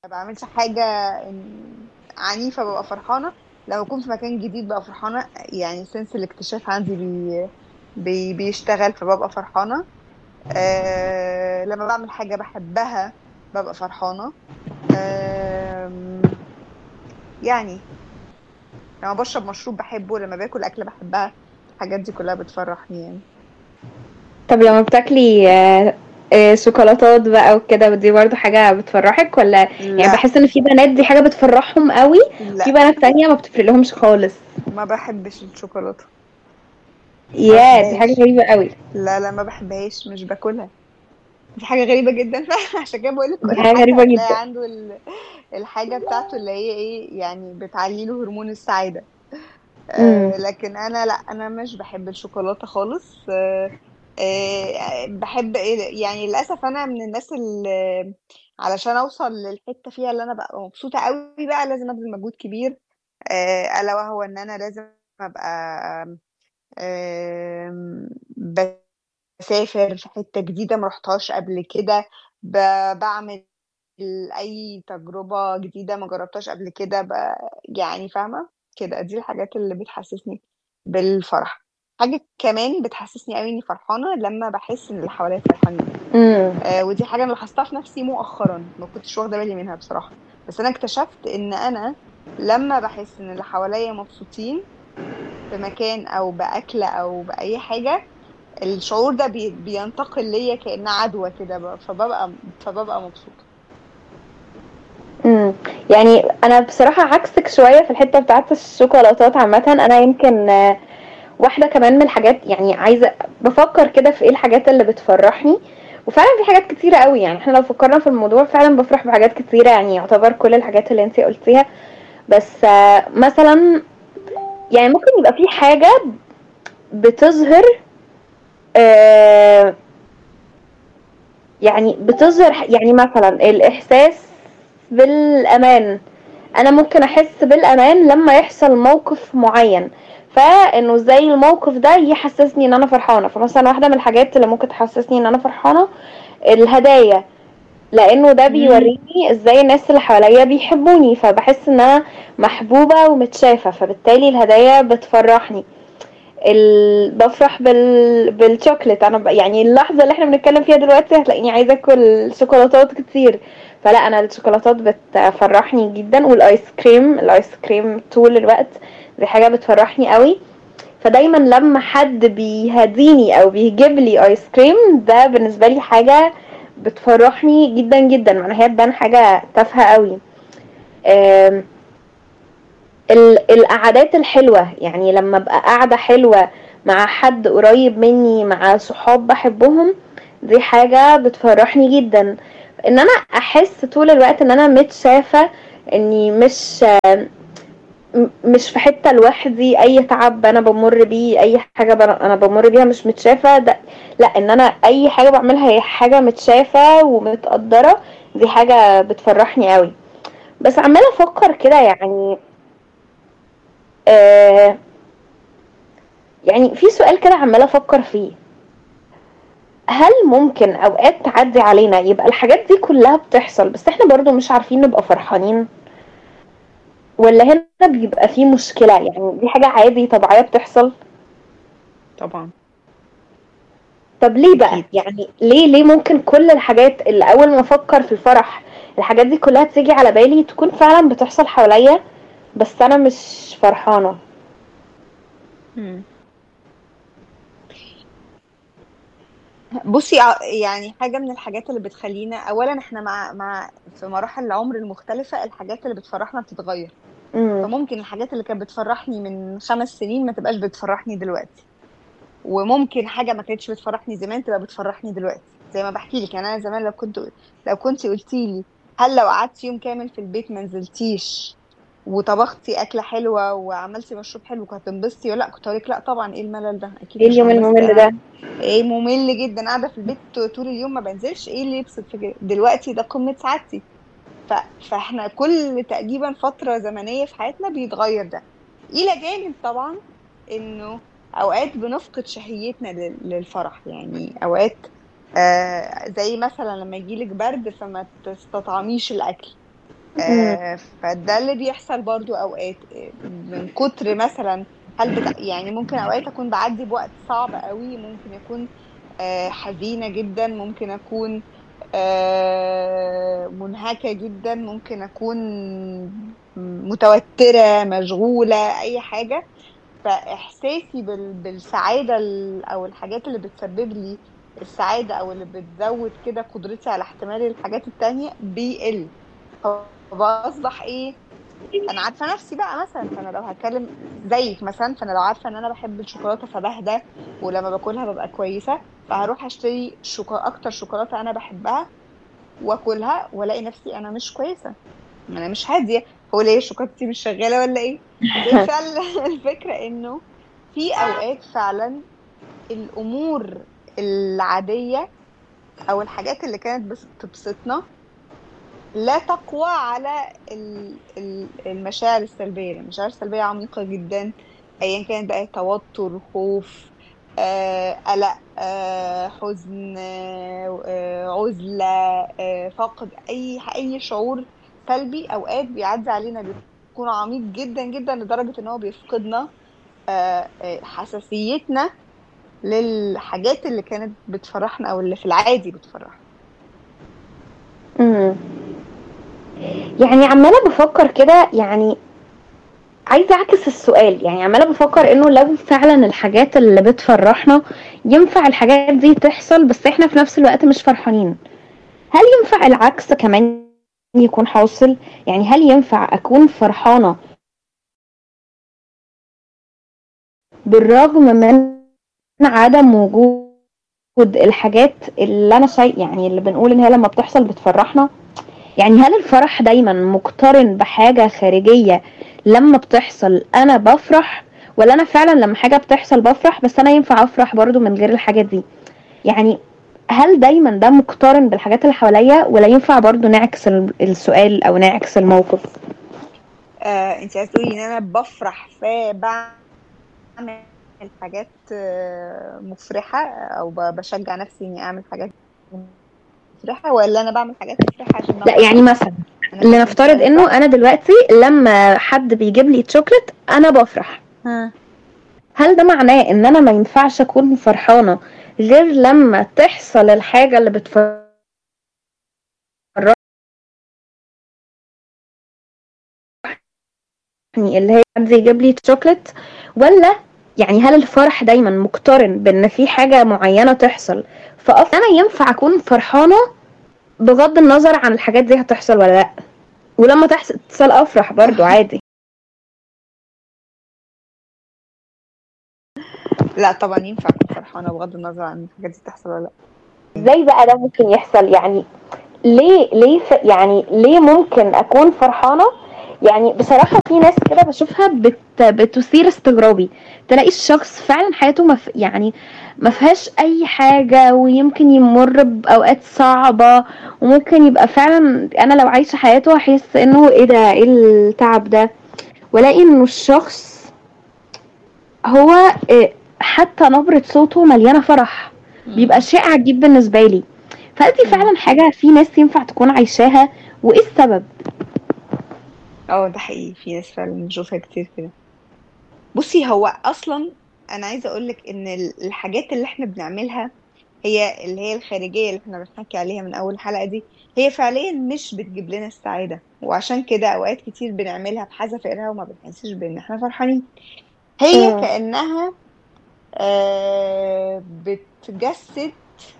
بعملش حاجة إن- عنيفة ببقى فرحانة لو أكون في مكان جديد ببقى فرحانة يعني سنس الاكتشاف عندي بي بي بيشتغل فببقى فرحانة أه لما بعمل حاجة بحبها ببقى فرحانة أم، يعني لما بشرب مشروب بحبه لما باكل أكلة بحبها الحاجات دي كلها بتفرحني يعني طب لما بتاكلي آه، آه، شوكولاتات بقى وكده ودي برضو حاجة بتفرحك ولا يعني لا بحس ان في بنات دي حاجة بتفرحهم قوي في لا بنات تانية ما بتفرق لهمش خالص ما بحبش الشوكولاتة ما يا دي حاجة بحبهاش غريبة قوي لا لا ما بحبهاش مش باكلها دي حاجة غريبة جدا عشان كده بقول لك دي كل حاجة حد غريبة هتلاقي جدا عنده ال- الحاجة بتاعته اللي هي ايه يعني بتعلي له هرمون السعادة امم آه لكن انا لا انا مش بحب الشوكولاتة خالص آه آه بحب إيه- يعني للاسف انا من الناس اللي علشان اوصل للحتة فيها اللي انا ببقى مبسوطة قوي بقى لازم ابذل مجهود كبير آه الا وهو ان انا لازم ابقى آم، بسافر في حتة جديدة ما رحتهاش قبل كده ب- بعمل أي تجربة جديدة ما جربتهاش قبل كده ب... يعني فاهمة كده دي الحاجات اللي بتحسسني بالفرح حاجة كمان بتحسسني قوي إني فرحانة لما بحس إن اللي حواليا فرحانين امم آه ودي حاجة أنا لاحظتها في نفسي مؤخرا ما كنتش واخدة بالي منها بصراحة بس أنا اكتشفت إن أنا لما بحس إن اللي حواليا مبسوطين بمكان أو بأكلة أو بأي حاجة الشعور ده بي... بينتقل ليا كأنها عدوى كده ب- فببقى فببقى مبسوطة امم يعني انا بصراحة عكسك شوية في الحتة بتاعت الشوكولاتات عامة انا يمكن آه، واحدة كمان من الحاجات يعني عايزة بفكر كده في ايه الحاجات اللي بتفرحني وفعلا في حاجات كتيرة قوي يعني احنا لو فكرنا في الموضوع فعلا بفرح بحاجات كتيرة يعني يعتبر كل الحاجات اللي انتي قلتيها بس آه، مثلا يعني ممكن يبقى في حاجة بتظهر آه، يعني بتظهر يعني مثلا الإحساس بالأمان أنا ممكن أحس بالأمان لما يحصل موقف معين فإنه زي الموقف ده يحسسني إن أنا فرحانة فمثلا واحدة من الحاجات اللي ممكن تحسسني إن أنا فرحانة الهدايا لانه ده مم. بيوريني ازاي الناس اللي حواليا بيحبوني فبحس ان انا محبوبة ومتشافة فبالتالي الهدايا بتفرحني ال... بفرح بال... بالشوكليت انا ب... يعني اللحظة اللي احنا بنتكلم فيها دلوقتي هتلاقيني عايزة اكل شوكولاتات كتير فلا انا الشوكولاتات بتفرحني جدا والايس كريم الايس كريم طول الوقت دي حاجة بتفرحني قوي فدايما لما حد بيهديني او بيجيب لي ايس كريم ده بالنسبة لي حاجة بتفرحني جدا جدا مع ان هي تبان حاجة تافهة قوي آم، ال- القعدات الحلوة يعني لما ابقى قاعدة حلوة مع حد قريب مني مع صحاب بحبهم دي حاجة بتفرحني جدا ان انا احس طول الوقت ان انا متشافة اني مش م- مش في حتة لوحدي اي تعب انا بمر بيه اي حاجة بنا- انا بمر بيها مش متشافة ده لا ان انا اي حاجة بعملها هي حاجة متشافة ومتقدرة دي حاجة بتفرحني قوي بس عمالة افكر كده يعني آه يعني في سؤال كده عمالة افكر فيه هل ممكن اوقات تعدي علينا يبقى الحاجات دي كلها بتحصل بس احنا برضو مش عارفين نبقى فرحانين ولا هنا بيبقى في مشكلة يعني دي حاجة عادي طبيعية بتحصل طبعا طب ليه بقى أكيد يعني ليه ليه ممكن كل الحاجات اللي اول ما افكر في الفرح الحاجات دي كلها تيجي على بالي تكون فعلا بتحصل حواليا بس انا مش فرحانة مم. بصي ع- يعني حاجة من الحاجات اللي بتخلينا أولا احنا مع مع في مراحل العمر المختلفة الحاجات اللي بتفرحنا بتتغير امم فممكن الحاجات اللي كانت بتفرحني من خمس سنين ما تبقاش بتفرحني دلوقتي وممكن حاجة ما كانتش بتفرحني زمان تبقى بتفرحني دلوقتي زي ما بحكي لك يعني أنا زمان لو كنت لو كنت قلتي لي هل لو قعدت يوم كامل في البيت ما نزلتيش وطبختي أكلة حلوة وعملتي مشروب حلو كنت هتنبسطي ولا لا كنت هقول لك لا طبعا ايه الملل ده اكيد ايه مش اليوم هنبسط الممل انا ده ايه ممل جدا قاعده في البيت طول اليوم ما بنزلش ايه اللي يبسط في كده دلوقتي ده قمه سعادتي ف... فاحنا كل تقريبا فتره زمنيه في حياتنا بيتغير ده الى جانب طبعا انه اوقات بنفقد شهيتنا لل... للفرح يعني اوقات آه زي مثلا لما يجيلك برد فما تستطعميش الاكل آه فده اللي بيحصل برضو اوقات آه، من كتر مثلا هل بتا... يعني ممكن اوقات اكون بعدي بوقت صعب قوي ممكن يكون آه حزينة جدا ممكن اكون آه منهكة جدا ممكن اكون متوترة مشغولة اي حاجة فاحساسي بال... بالسعادة ال- او الحاجات اللي بتسبب لي السعادة او اللي بتزود كده قدرتي على احتمال الحاجات التانية بيقل فبصبح ايه انا عارفه نفسي بقى مثلا فانا لو هتكلم زيك مثلا فانا لو عارفه ان انا بحب الشوكولاته فبهدى ولما باكلها ببقى كويسه فهروح اشتري شوكولاته اكتر شوكولاته انا بحبها واكلها والاقي نفسي انا مش كويسه ما انا مش هاديه هو ليه شوكولاتتي مش شغاله ولا ايه بالفعل الفكره انه في اوقات فعلا الامور العاديه او الحاجات اللي كانت بس- بتبسطنا لا تقوى على ال- ال- المشاعر السلبية المشاعر السلبية عميقة جدا أيا كانت بقى توتر خوف آه، قلق آه، حزن آه، آه، عزلة آه، فقد أي أي شعور سلبي أوقات بيعدي علينا بيكون عميق جدا جدا لدرجة إن هو بيفقدنا آه، آه، حساسيتنا للحاجات اللي كانت بتفرحنا أو اللي في العادي بتفرحنا امم يعني عمالة بفكر كده يعني عايزة أعكس السؤال يعني عمالة بفكر إنه لو فعلا الحاجات اللي بتفرحنا ينفع الحاجات دي تحصل بس إحنا في نفس الوقت مش فرحانين هل ينفع العكس كمان يكون حاصل يعني هل ينفع أكون فرحانة بالرغم من عدم وجود الحاجات اللي أنا شايف يعني اللي بنقول إن هي لما بتحصل بتفرحنا يعني هل الفرح دايما مقترن بحاجة خارجية لما بتحصل انا بفرح ولا انا فعلا لما حاجة بتحصل بفرح بس انا ينفع افرح برضو من غير الحاجات دي يعني هل دايما ده مقترن بالحاجات اللي حواليا ولا ينفع برضو نعكس ال- السؤال او نعكس الموقف آه، انت عايزه تقولي ان انا بفرح فبعمل حاجات آه، مفرحه او ب- بشجع نفسي اني اعمل حاجات مفرحه ولا انا بعمل حاجات مفرحه عشان لا بفرح يعني مثلا انا فاهمة لنفترض السؤال انه صح انا دلوقتي لما حد بيجيب لي شوكليت انا بفرح ها. هل ده معناه ان انا ما ينفعش اكون فرحانة غير لما تحصل الحاجة اللي بتفرحني اللي هي حد يجيب لي شوكليت ولا يعني هل الفرح دايما مقترن بان في حاجة معينة تحصل فاصلا انا ينفع اكون فرحانة بغض النظر عن الحاجات دي هتحصل ولا لا ولما تحصل افرح برضو عادي لا طبعا ينفع اكون فرحانه بغض النظر عن الحاجات دي تحصل ولا لا ازاي بقى ده ممكن يحصل يعني ليه ليه ف... يعني ليه ممكن اكون فرحانه يعني بصراحه في ناس كده بشوفها بت... بتثير استغرابي تلاقي الشخص فعلا حياته مف... يعني ما فيهاش اي حاجه ويمكن يمر باوقات صعبه وممكن يبقى فعلا انا لو عايشه حياته هحس انه ايه ده ايه التعب ده والاقي انه الشخص هو إيه، حتى نبره صوته مليانه فرح بيبقى شيء عجيب بالنسبه لي فهل دي فعلا حاجه في ناس ينفع تكون عايشاها وايه السبب اه ده حقيقي في ناس فعلا بشوفها كتير كده بصي هو اصلا انا عايزه اقول لك ان ال- الحاجات اللي احنا بنعملها هي اللي هي الخارجيه اللي احنا بنحكي عليها من اول حلقه دي هي فعليا مش بتجيب لنا السعاده وعشان كده اوقات كتير بنعملها بحذافيرها وما بنحسش بان احنا فرحانين هي مم. كانها آه، بتجسد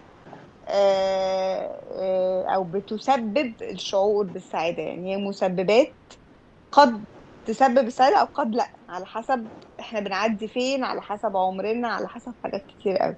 آه، آه، او بتسبب الشعور بالسعاده يعني هي مسببات قد تسبب السعاده او قد لا على حسب احنا بنعدي فين على حسب عمرنا على حسب حاجات كتير قوي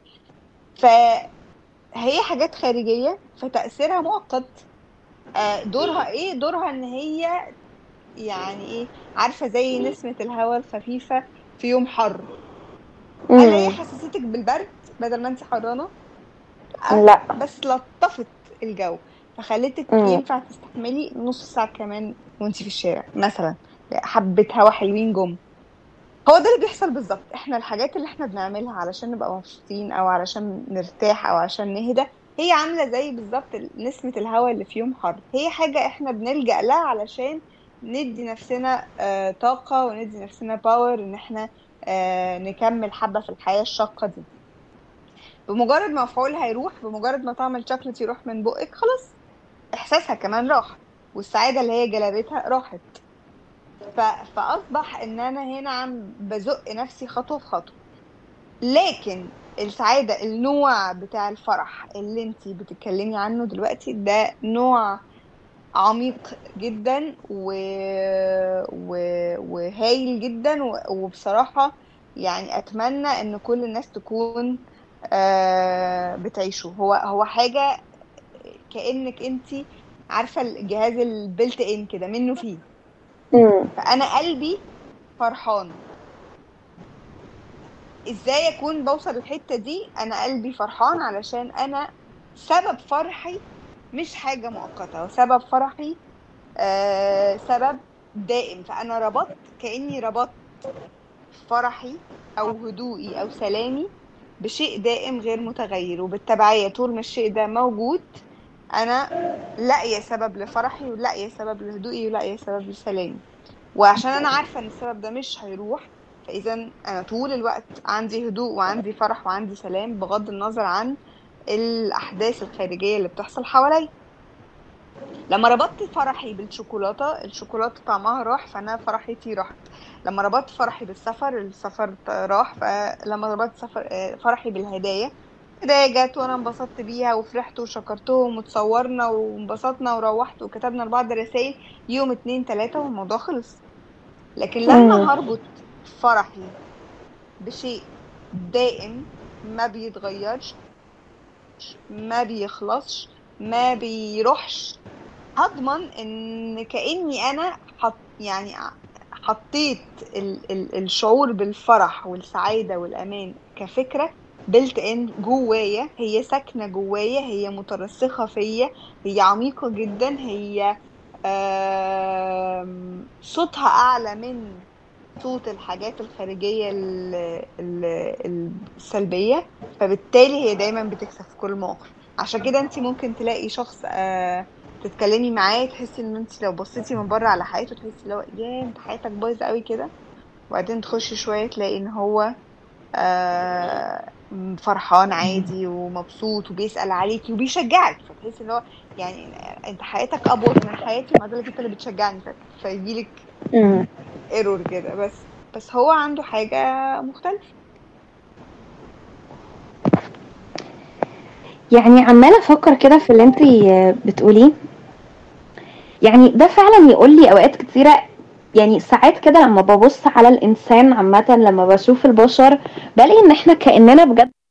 فهي حاجات خارجيه فتاثيرها مؤقت آه، دورها ايه دورها ان هي يعني ايه عارفه زي نسمه الهواء الخفيفه في يوم حر هل هي مم. حسستك بالبرد بدل ما انت حرانه لا بس لطفت الجو فخلتك مم. ينفع تستحملي نص ساعة كمان وانت في الشارع مثلا حبة هوا حلوين جم هو ده اللي بيحصل بالظبط احنا الحاجات اللي احنا بنعملها علشان نبقى مبسوطين او علشان نرتاح او عشان نهدى هي عاملة زي بالظبط نسمة الهواء اللي في يوم حر هي حاجة احنا بنلجأ لها علشان ندي نفسنا آه، طاقة وندي نفسنا باور ان احنا آه، نكمل حبة في الحياة الشاقة دي بمجرد ما مفعولها يروح بمجرد ما طعم الشوكليت يروح من بقك خلاص احساسها كمان راح والسعادة اللي هي جلبتها راحت ف... فاصبح ان انا هنا عم بزق نفسي خطوة في خطوة لكن السعادة النوع بتاع الفرح اللي انتي بتتكلمي عنه دلوقتي ده نوع عميق جدا و... و... وهايل جدا و... وبصراحة يعني أتمنى إن كل الناس تكون آه، بتعيشه هو هو حاجة كأنك انتي عارفة الجهاز البلت ان كده منه فيه مم. فأنا قلبي فرحان ازاي اكون بوصل الحتة دي انا قلبي فرحان علشان انا سبب فرحي مش حاجة مؤقتة وسبب فرحي آه سبب دائم فانا ربطت كأني ربطت فرحي او هدوئي او سلامي بشيء دائم غير متغير وبالتبعية طول ما الشيء ده موجود انا لاقية سبب لفرحي ولاقية سبب لهدوئي ولاقية سبب لسلامي وعشان انا عارفة ان السبب ده مش هيروح فاذا انا طول الوقت عندي هدوء وعندي فرح وعندي سلام بغض النظر عن الاحداث الخارجيه اللي بتحصل حواليا لما ربطت فرحي بالشوكولاته الشوكولاته طعمها راح فانا فرحتي راحت لما ربطت فرحي بالسفر السفر راح فلما ربطت سفر فرحي بالهدايا هدايا جت وانا انبسطت بيها وفرحت وشكرتهم وتصورنا وانبسطنا وروحت وكتبنا لبعض رسائل يوم اتنين تلاتة والموضوع خلص لكن لما هربط فرحي بشيء دائم ما بيتغيرش ما بيخلصش ما بيروحش هضمن ان كاني انا حط يعني حطيت ال ال الشعور بالفرح والسعاده والامان كفكره بلت ان جوايا هي ساكنه جوايا هي مترسخه فيا هي عميقه جدا هي صوتها اعلى من صوت الحاجات الخارجية السلبية فبالتالي هي دايما بتكسب في كل موقف عشان كده انت ممكن تلاقي شخص آه تتكلمي معاه تحسي ان انت لو بصيتي من بره على حياته تحسي لو يا انت حياتك بايظه قوي كده وبعدين تخشي شويه تلاقي ان هو آه فرحان عادي ومبسوط وبيسال عليكي وبيشجعك فتحسي ان هو يعني انت حياتك ابوظ من حياتي ومع ذلك انت اللي بتشجعني فيجيلك ايرور كده بس بس هو عنده حاجة مختلفة يعني عمالة افكر كده في اللي انت بتقوليه يعني ده فعلا يقول لي اوقات كتيرة يعني ساعات كده لما ببص على الانسان عامة لما بشوف البشر بلاقي ان احنا كأننا بجد